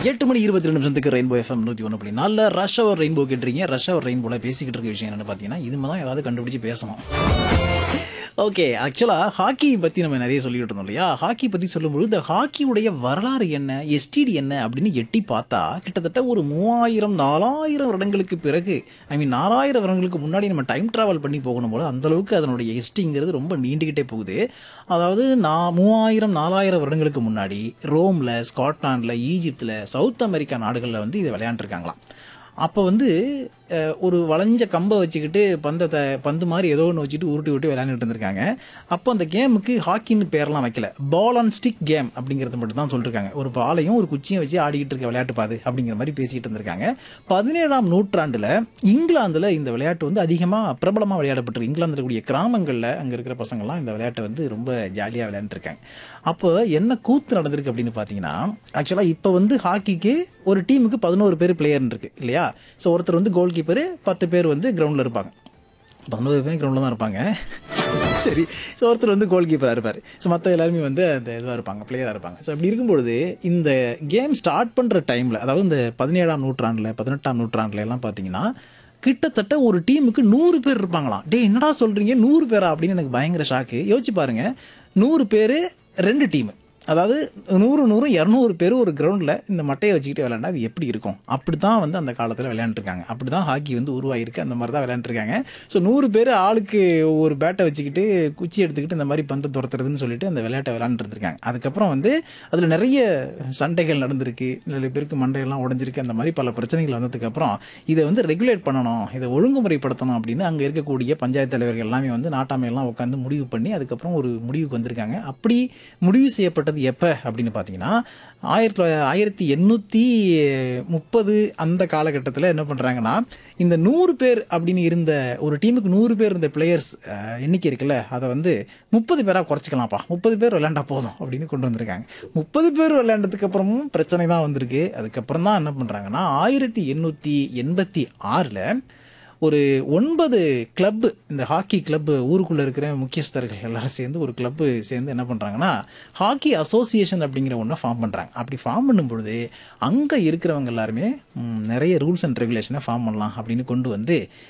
எட்டு மணி இருபத்தி ரெண்டு நிமிஷத்துக்கு ரெயின்போ எஃப்எம் நூற்றி ஒன்று புள்ளி நாலில் ரஷ் அவர் ரெயின்போ கேட்டுறீங்க ரஷ் அவர் ரெயின்போல பேசிக்கிட்டு இருக்க விஷயம் என்னன்னு பார்த்தீங்கன்னா இதுமே தான் ஏதாவது கண்டுபிடிச்சு பேசணும் ஓகே ஆக்சுவலாக ஹாக்கி பற்றி நம்ம நிறைய சொல்லிட்டு இருந்தோம் இல்லையா ஹாக்கி பற்றி சொல்லும்போது இந்த ஹாக்கியுடைய வரலாறு என்ன எஸ்டிடி என்ன அப்படின்னு எட்டி பார்த்தா கிட்டத்தட்ட ஒரு மூவாயிரம் நாலாயிரம் வருடங்களுக்கு பிறகு ஐ மீன் நாலாயிரம் வருடங்களுக்கு முன்னாடி நம்ம டைம் ட்ராவல் பண்ணி போகணும் போல அந்த அளவுக்கு அதனுடைய எஸ்டிங்கிறது ரொம்ப நீண்டுக்கிட்டே போகுது அதாவது நான் மூவாயிரம் நாலாயிரம் வருடங்களுக்கு முன்னாடி ரோமில் ஸ்காட்லாண்டில் ஈஜிப்தில் சவுத் அமெரிக்கா நாடுகளில் வந்து இதை விளையாண்டுருக்காங்களாம் அப்போ வந்து அஹ், ஒரு வளைஞ்ச கம்பை வச்சுக்கிட்டு பந்தத்தை பந்து மாதிரி ஏதோ ஒன்று வச்சுட்டு உருட்டி உருட்டி விளையாண்டுட்டு இருந்திருக்காங்க அப்போ அந்த கேமுக்கு ஹாக்கின்னு பேர்லாம் வைக்கல பால் அண்ட் ஸ்டிக் கேம் அப்படிங்கிறது மட்டும் தான் சொல்லியிருக்காங்க ஒரு பாலையும் ஒரு குச்சியும் வச்சு ஆடிக்கிட்டு இருக்க விளையாட்டு பாது அப்படிங்கிற மாதிரி பேசிக்கிட்டு இருந்திருக்காங்க பதினேழாம் நூற்றாண்டில் இங்கிலாந்தில் இந்த விளையாட்டு வந்து அதிகமாக பிரபலமாக விளையாடப்பட்டிருக்கு இங்கிலாந்தில் இருக்கக்கூடிய கிராமங்களில் அங்கே இருக்கிற பசங்கள்லாம் இந்த விளையாட்டை வந்து ரொம்ப ஜாலியாக விளையாண்டுருக்காங்க அப்போ என்ன கூத்து நடந்திருக்கு அப்படின்னு பார்த்தீங்கன்னா ஆக்சுவலாக இப்போ வந்து ஹாக்கிக்கு ஒரு டீமுக்கு பதினோரு பேர் பிளேயர்னு இருக்கு இல்லையா ஸோ ஒருத்தர் வந்து கோல் கீப்பர் பத்து பேர் வந்து கிரவுண்டில் இருப்பாங்க பதினோரு பேர் கிரவுண்டில் தான் இருப்பாங்க சரி ஸோ ஒருத்தர் வந்து கோல் கீப்பராக இருப்பார் ஸோ மற்ற எல்லாருமே வந்து அந்த இதுவாக இருப்பாங்க பிளேயராக இருப்பாங்க ஸோ அப்படி இருக்கும்பொழுது இந்த கேம் ஸ்டார்ட் பண்ணுற டைமில் அதாவது இந்த பதினேழாம் நூற்றாண்டில் பதினெட்டாம் நூற்றாண்டுல எல்லாம் பார்த்தீங்கன்னா கிட்டத்தட்ட ஒரு டீமுக்கு நூறு பேர் இருப்பாங்களாம் டேய் என்னடா சொல்கிறீங்க நூறு பேரா அப்படின்னு எனக்கு பயங்கர ஷாக்கு யோசிச்சு பாருங்க நூறு பேர் ரெண்டு டீமு அதாவது நூறு நூறு இரநூறு பேர் ஒரு கிரவுண்டில் இந்த மட்டையை வச்சுக்கிட்டு விளையாண்டா அது எப்படி இருக்கும் அப்படி தான் வந்து அந்த காலத்தில் விளையாண்டுருக்காங்க அப்படி தான் ஹாக்கி வந்து உருவாயிருக்கு அந்த மாதிரி தான் விளையாண்டுருக்காங்க ஸோ நூறு பேர் ஆளுக்கு ஒரு பேட்டை வச்சுக்கிட்டு குச்சி எடுத்துக்கிட்டு இந்த மாதிரி பந்தை துரத்துறதுன்னு சொல்லிட்டு அந்த விளையாட்டை விளையாண்டுருக்காங்க அதுக்கப்புறம் வந்து அதில் நிறைய சண்டைகள் நடந்திருக்கு நிறைய பேருக்கு மண்டையெல்லாம் உடஞ்சிருக்கு அந்த மாதிரி பல பிரச்சனைகள் வந்ததுக்கப்புறம் இதை வந்து ரெகுலேட் பண்ணணும் இதை ஒழுங்குமுறைப்படுத்தணும் அப்படின்னு அங்கே இருக்கக்கூடிய பஞ்சாயத்து தலைவர்கள் எல்லாமே வந்து நாட்டாமையெல்லாம் உட்காந்து முடிவு பண்ணி அதுக்கப்புறம் ஒரு முடிவுக்கு வந்திருக்காங்க அப்படி முடிவு செய்யப்பட்டது எப்போ அப்படின்னு பார்த்தீங்கன்னா ஆயிரத்தி தொள்ளாயிரத்தி ஆயிரத்தி எண்ணூற்றி முப்பது அந்த காலகட்டத்தில் என்ன பண்ணுறாங்கன்னா இந்த நூறு பேர் அப்படின்னு இருந்த ஒரு டீமுக்கு நூறு பேர் இருந்த பிளேயர்ஸ் எண்ணிக்கை இருக்குல்ல அதை வந்து முப்பது பேராக குறைச்சிக்கலாம்ப்பா முப்பது பேர் விளையாண்டா போதும் அப்படின்னு கொண்டு வந்திருக்காங்க முப்பது பேர் விளையாண்டதுக்கு அப்புறமும் பிரச்சனை தான் வந்திருக்கு அதுக்கப்புறம் தான் என்ன பண்ணுறாங்கன்னா ஆயிரத்தி எண்ணூற்றி எண்பத்தி ஆறில் ஒரு ஒன்பது கிளப்பு இந்த ஹாக்கி கிளப்பு ஊருக்குள்ளே இருக்கிற முக்கியஸ்தர்கள் எல்லாரும் சேர்ந்து ஒரு கிளப்பு சேர்ந்து என்ன பண்ணுறாங்கன்னா ஹாக்கி அசோசியேஷன் அப்படிங்கிற ஒன்றை ஃபார்ம் பண்ணுறாங்க அப்படி ஃபார்ம் பண்ணும் பொழுது அங்கே இருக்கிறவங்க எல்லாருமே ம், நிறைய ரூல்ஸ் அண்ட் ரெகுலேஷனை ஃபார்ம் பண்ணலாம் அப்படின்னு கொண்டு வந்து